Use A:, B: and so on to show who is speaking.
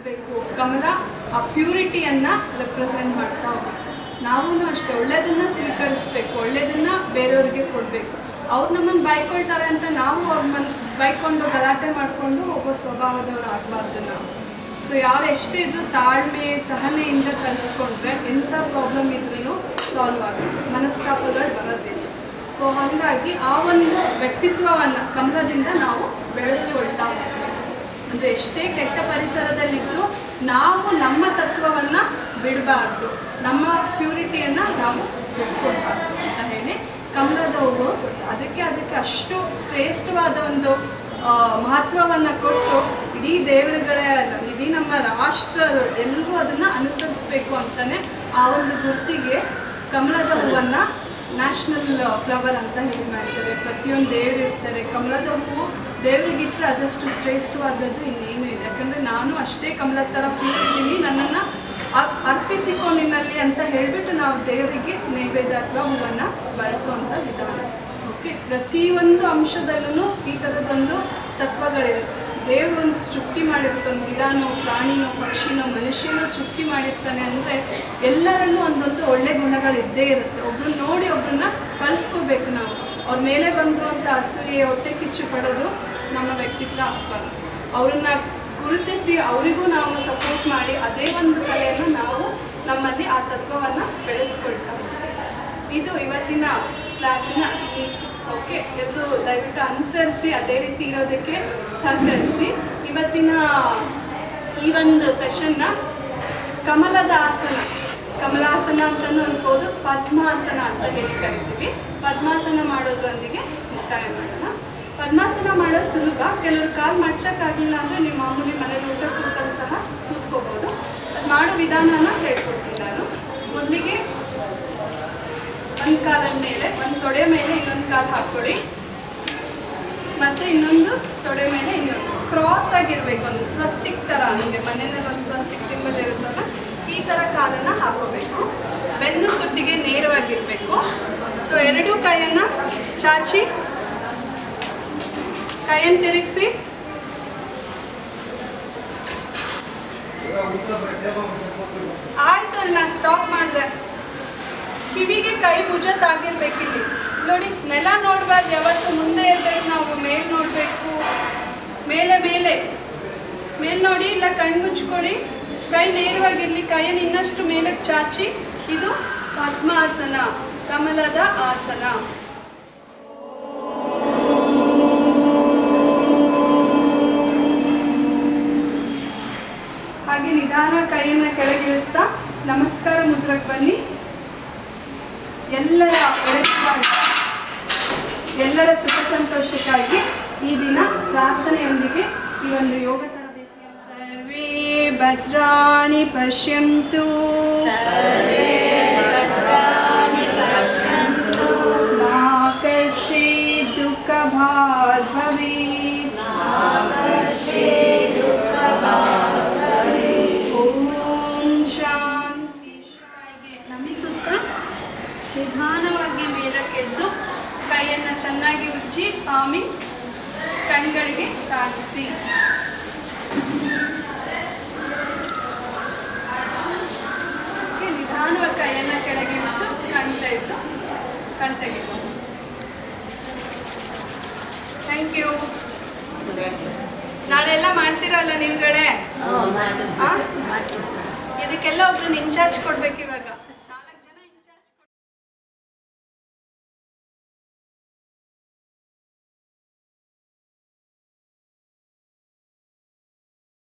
A: ಮಾಡಬೇಕು ಕಮಲ ಆ ಪ್ಯೂರಿಟಿಯನ್ನು ರೆಪ್ರೆಸೆಂಟ್ ಮಾಡ್ತಾ ಹೋಗ್ಬೇಕು ನಾವು ಅಷ್ಟೇ ಒಳ್ಳೇದನ್ನ ಸ್ವೀಕರಿಸ್ಬೇಕು ಒಳ್ಳೇದನ್ನ ಬೇರೆಯವ್ರಿಗೆ ಕೊಡಬೇಕು ಅವ್ರು ನಮ್ಮನ್ನು ಬೈಕೊಳ್ತಾರೆ ಅಂತ ನಾವು ಅವ್ರನ್ನ ಬೈಕೊಂಡು ಗಲಾಟೆ ಮಾಡಿಕೊಂಡು ಹೋಗೋ ಸ್ವಭಾವದವ್ರು ಆಗಬಾರ್ದು ನಾವು ಸೊ ಯಾರು ಎಷ್ಟೇ ಇದ್ರೂ ತಾಳ್ಮೆ ಸಹನೆಯಿಂದ ಸರಿಸ್ಕೊಂಡ್ರೆ ಎಂಥ ಪ್ರಾಬ್ಲಮ್ ಇದ್ರೂ ಸಾಲ್ವ್ ಆಗುತ್ತೆ ಮನಸ್ತಾಪಗಳು ಬರೋದಿಲ್ಲ ಸೊ ಹಾಗಾಗಿ ಆ ಒಂದು ವ್ಯಕ್ತಿತ್ವವನ್ನು ಕಮಲದಿಂದ ನಾವು ಬೆಳೆಸ್ಕೊಳ್ತಾ ಹೋಗ್ತೀವಿ ಅಂದರೆ ಎಷ್ಟೇ ಕೆಟ್ಟ ಪರಿಸರದಲ್ಲಿದ್ದರೂ ನಾವು ನಮ್ಮ ತತ್ವವನ್ನು ಬಿಡಬಾರ್ದು ನಮ್ಮ ಪ್ಯೂರಿಟಿಯನ್ನು ನಾವು ಬಿಟ್ಕೊಡ್ಬಾರ್ದು ಅಂತ ಹೇಳಿ ಕಮಲದ ಹೂವು ಅದಕ್ಕೆ ಅದಕ್ಕೆ ಅಷ್ಟು ಶ್ರೇಷ್ಠವಾದ ಒಂದು ಮಹತ್ವವನ್ನು ಕೊಟ್ಟು ಇಡೀ ದೇವರುಗಳೇ ಅಲ್ಲ ಇಡೀ ನಮ್ಮ ರಾಷ್ಟ್ರ ಎಲ್ಲರೂ ಅದನ್ನು ಅನುಸರಿಸಬೇಕು ಅಂತಲೇ ಆ ಒಂದು ಗುರ್ತಿಗೆ ಕಮಲದ ಹೂವನ್ನು ನ್ಯಾಷನಲ್ ಫ್ಲವರ್ ಅಂತ ಹೇಳಿ ಮಾಡ್ತಾರೆ ಪ್ರತಿಯೊಂದು ದೇವರು ಇರ್ತಾರೆ ಕಮಲದ ಹೂವು ದೇವರಿಗಿಟ್ಟರೆ ಅದಷ್ಟು ಶ್ರೇಷ್ಠವಾದದ್ದು ಇನ್ನೇನು ಇಲ್ಲ ಯಾಕಂದರೆ ನಾನು ಅಷ್ಟೇ ಕಮಲದ ಥರ ಇದ್ದೀನಿ ನನ್ನನ್ನು ಅರ್ಪಿಸಿಕೊ ನಿನ್ನಲ್ಲಿ ಅಂತ ಹೇಳಿಬಿಟ್ಟು ನಾವು ದೇವರಿಗೆ ನೈವೇದ್ಯ ಅಥವಾ ಹೂವನ್ನು ಬಳಸುವಂಥ ವಿಧಾನ ಓಕೆ ಪ್ರತಿಯೊಂದು ಅಂಶದಲ್ಲೂ ಈ ಥರದೊಂದು ತತ್ವಗಳಿರುತ್ತೆ ದೇವರು ಒಂದು ಸೃಷ್ಟಿ ಮಾಡಿರ್ತಾನೆ ಗಿಡನೋ ಪ್ರಾಣಿನೋ ಪಕ್ಷಿನೋ ಮನುಷ್ಯನೋ ಸೃಷ್ಟಿ ಮಾಡಿರ್ತಾನೆ ಅಂದರೆ ಎಲ್ಲರಲ್ಲೂ ಒಂದೊಂದು ಒಳ್ಳೆ ಗುಣಗಳು ಇದ್ದೇ ಇರುತ್ತೆ ಒಬ್ರನ್ನ ನೋಡಿ ಒಬ್ರನ್ನ ಕಲ್ತ್ಕೋಬೇಕು ನಾವು ಅವ್ರ ಮೇಲೆ ಬಂದಿರುವಂಥ ಅಸೂಯೆ ಹೊಟ್ಟೆ ಕಿಚ್ಚು ಪಡೋದು ನಮ್ಮ ವ್ಯಕ್ತಿತ್ವ ಆಗಬಾರ್ದು ಅವ್ರನ್ನ ಗುರುತಿಸಿ ಅವರಿಗೂ ನಾವು ಸಪೋರ್ಟ್ ಮಾಡಿ ಅದೇ ಒಂದು ಕಲೆಯನ್ನು ನಾವು ನಮ್ಮಲ್ಲಿ ಆ ತತ್ವವನ್ನು ಬೆಳೆಸ್ಕೊಳ್ತಾ ಹೋಗ್ತೀವಿ ಇದು ಇವತ್ತಿನ ಕ್ಲಾಸಿನ ಓಕೆ ಎಲ್ಲರೂ ದಯವಿಟ್ಟು ಅನುಸರಿಸಿ ಅದೇ ರೀತಿ ಇರೋದಕ್ಕೆ ಸಹಕರಿಸಿ ಇವತ್ತಿನ ಈ ಒಂದು ಸೆಷನ್ನ ಕಮಲದ ಆಸನ ಕಮಲಾಸನ ಅಂತಲೂ ಅನ್ಬೋದು ಪದ್ಮಾಸನ ಅಂತ ಹೇಳಿ ಕರಿತೀವಿ ಪದ್ಮಾಸನ ಮಾಡೋದ್ರೊಂದಿಗೆ ಮುಕ್ತಾಯ ಮಾಡೋಣ ಪದ್ಮಾಸನ ಮಾಡೋದು ಸುಲಭ ಕೆಲವರು ಕಾಲು ಮಡ್ಚಕ್ಕಾಗಿಲ್ಲ ಅಂದರೆ ನೀವು ಮಾಮೂಲಿ ಮನೇಲಿ ಊಟ ಕೂತಲ್ಲಿ ಸಹ ಕೂತ್ಕೋಬೋದು ಅದು ಮಾಡೋ ವಿಧಾನನ ಹೇಳ್ಕೊಡ್ತೀನಿ ನಾನು ಮೊದಲಿಗೆ ಒಂದು ಕಾಲದ ಮೇಲೆ ಒಂದು ತೊಡೆ ಮೇಲೆ ಇನ್ನೊಂದು ಕಾಲು ಹಾಕ್ಕೊಳ್ಳಿ ಮತ್ತೆ ಇನ್ನೊಂದು ತೊಡೆ ಮೇಲೆ ಇನ್ನೊಂದು ಕ್ರಾಸ್ ಆಗಿರ್ಬೇಕು ಒಂದು ಸ್ವಸ್ತಿಕ್ ಥರ ನಿಮಗೆ ಮನೆಯಲ್ಲಿ ಒಂದು ಸ್ವಸ್ತಿಕ್ ಸಿಂಬಲ್ ಇರುತ್ತಲ್ಲ ಈ ಥರ ಕಾಲನ್ನು ಹಾಕೋಬೇಕು ಬೆನ್ನು ಕುತ್ತಿಗೆ ನೇರವಾಗಿರಬೇಕು ಸೊ ಎರಡೂ ಕೈಯನ್ನು ಚಾಚಿ ಕೈಯನ್ನು ತಿರುಗಿಸಿ ಆಯ್ತು ಅಲ್ಲಿ ನಾನು ಸ್ಟಾಪ್ ಮಾಡಿದೆ ಕಿವಿಗೆ ಕೈ ಭುಜ ತಾಗಿರ್ಬೇಕಿಲ್ಲಿ ನೋಡಿ ನೆಲ ನೋಡಬಾರ್ದು ಯಾವತ್ತು ಮುಂದೆ ಇರ್ಬೇಕು ನಾವು ಮೇಲ್ ನೋಡಬೇಕು ಮೇಲೆ ಮೇಲೆ ಮೇಲ್ ನೋಡಿ ಇಲ್ಲ ಕಣ್ಣು ಮುಚ್ಕೊಳ್ಳಿ ಕೈ ನೇರವಾಗಿರಲಿ ಕೈಯನ್ನು ಇನ್ನಷ್ಟು ಮೇಲಕ್ಕೆ ಚಾಚಿ ಇದು ಪದ್ಮಾಸನ ಕಮಲದ ಆಸನ ಹಾಗೆ ನಿಧಾನ ಕೈಯನ್ನು ಕೆಳಗಿಳಿಸ್ತಾ ನಮಸ್ಕಾರ ಮುದ್ರಕ್ಕೆ ಬನ್ನಿ ಎಲ್ಲರ ಒಳ್ಳೆಯದಾಗಿ ಎಲ್ಲರ ಸುಖ ಸಂತೋಷಕ್ಕಾಗಿ ಈ ದಿನ ಪ್ರಾರ್ಥನೆಯೊಂದಿಗೆ ಈ ಒಂದು ಯೋಗ ತರಬೇತಿಯ ಸರ್ವೇ ಭದ್ರಾಣಿ ಪಶ್ಯಂತು ಮಾ ಕಶ್ಚಿತ್ ದುಃಖ ಭಾಗ್ ಭವೇತ್ ಓಂ ಶಾಂತಿ ಶಾಯಿಗೆ ನಮಿಸುತ್ತಾ ನಿಧಾನವಾಗಿ ಮೇಲಕ್ಕೆದ್ದು ಕೈಯನ್ನು ಚೆನ್ನಾಗಿ ಉಜ್ಜಿ ಆಮಿ ಕಣ್ಗಳಿಗೆ ತಾಗಿಸಿ ಓಕೆ, ನಿಧಾನವಾಗಿ ಕೈಯನ್ನು ಕೆಳಗೆ ಇಳಿಸು ಕಣ್ತ ಇಟ್ಟು ಕಣ್ ತೆಗಿಬೋದು ಥ್ಯಾಂಕ್ ಯು ನಾಳೆ ಎಲ್ಲ ಮಾಡ್ತೀರಲ್ಲ ನೀವುಗಳೇ ಆ? ಇದಕ್ಕೆಲ್ಲ ಒಬ್ರು ಇನ್ಚಾರ್ಜ್ ಕೊಡ್ಬೇಕು ಇವಾಗ